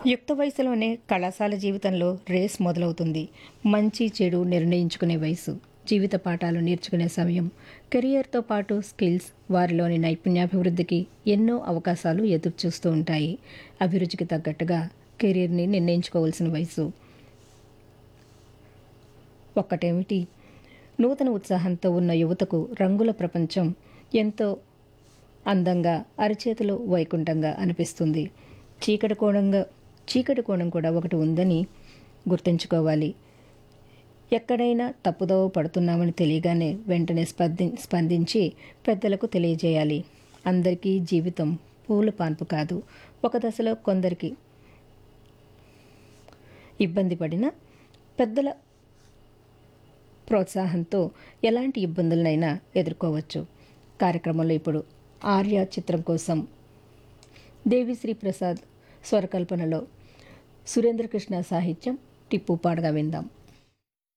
యుక్త వయసులోనే కళాశాల జీవితంలో రేస్ మొదలవుతుంది మంచి చెడు నిర్ణయించుకునే వయసు జీవిత పాఠాలు నేర్చుకునే సమయం కెరియర్తో పాటు స్కిల్స్ వారిలోని నైపుణ్యాభివృద్ధికి ఎన్నో అవకాశాలు ఎదురుచూస్తూ ఉంటాయి అభిరుచికి తగ్గట్టుగా కెరీర్ని నిర్ణయించుకోవాల్సిన వయసు ఒక్కటేమిటి నూతన ఉత్సాహంతో ఉన్న యువతకు రంగుల ప్రపంచం ఎంతో అందంగా అరిచేతిలో వైకుంఠంగా అనిపిస్తుంది చీకటి కోణంగా చీకటి కోణం కూడా ఒకటి ఉందని గుర్తుంచుకోవాలి ఎక్కడైనా తప్పుదోవ పడుతున్నామని తెలియగానే వెంటనే స్పంది స్పందించి పెద్దలకు తెలియజేయాలి అందరికీ జీవితం పూల పాన్పు కాదు ఒక దశలో కొందరికి ఇబ్బంది పడిన పెద్దల ప్రోత్సాహంతో ఎలాంటి ఇబ్బందులనైనా ఎదుర్కోవచ్చు కార్యక్రమంలో ఇప్పుడు ఆర్య చిత్రం కోసం దేవిశ్రీ ప్రసాద్ స్వరకల్పనలో సురేంద్రకృష్ణ సాహిత్యం టిప్పు పాడగా విందాం